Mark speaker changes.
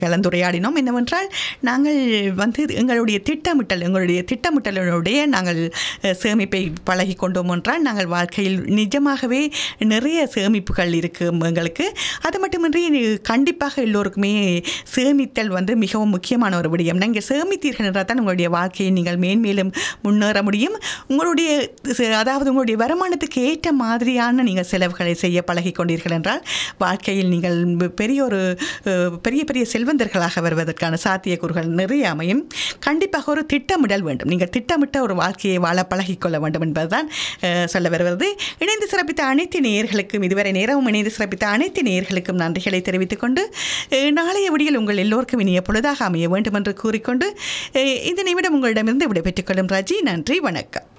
Speaker 1: கலந்துரையாடினோம் என்னவென்றால் நாங்கள் வந்து எங்களுடைய திட்டமிட்டல் எங்களுடைய திட்டமிட்டலுடைய நாங்கள் அஹ், சேமிப்பை பழகி கொண்டோம் என்றால் நாங்கள் வாழ்க்கையில் நிஜமாகவே நிறைய சேமிப்புகள் இருக்குது எங்களுக்கு அது மட்டுமின்றி கண்டிப்பாக எல்லோருக்குமே சேமித்தல் வந்து மிகவும் முக்கியமான ஒரு விடயம் நீங்கள் சேமித்தீர்கள் என்றால் தான் உங்களுடைய வாழ்க்கையை நீங்கள் மேன்மேலும் முன்னேற முடியும் உங்களுடைய ச- அதாவது உங்களுடைய வருமானத்துக்கு ஏற்ற மாதிரியான நீங்கள் செலவுகளை செய்ய பழகி கொண்டீர்கள் என்றால் வாழ்க்கையில் நீங்கள் பெரிய ஒரு அஹ், பெரிய பெரிய செல்வந்தர்களாக வருவதற்கான சாத்தியக்கூறுகள் நிறைய அமையும் கண்டிப்பாக ஒரு திட்டமிடல் வேண்டும் நீங்கள் திட்டமிட்ட ஒரு வாழ்க்கையை வாழ பழகிக்கொள்ள வேண்டும் என்பதுதான் அஹ், சொல்ல வருவது இணைந்து சிறப்பித்த அனைத்து நேயர்களுக்கும் இதுவரை நேரமும் இணைந்து சிறப்பித்த அனைத்து நேயர்களுக்கும் நன்றிகளை தெரிவித்துக் கொண்டு அஹ், நாளைய விடியல் உங்கள் எல்லோருக்கும் இனிய பொழுதாக அமைய வேண்டும் என்று கூறிக்கொண்டு அஹ், இந்த நிமிடம் உங்களிடமிருந்து விடைபெற்றுக் கொள்ளும் ராஜி நன்றி வணக்கம்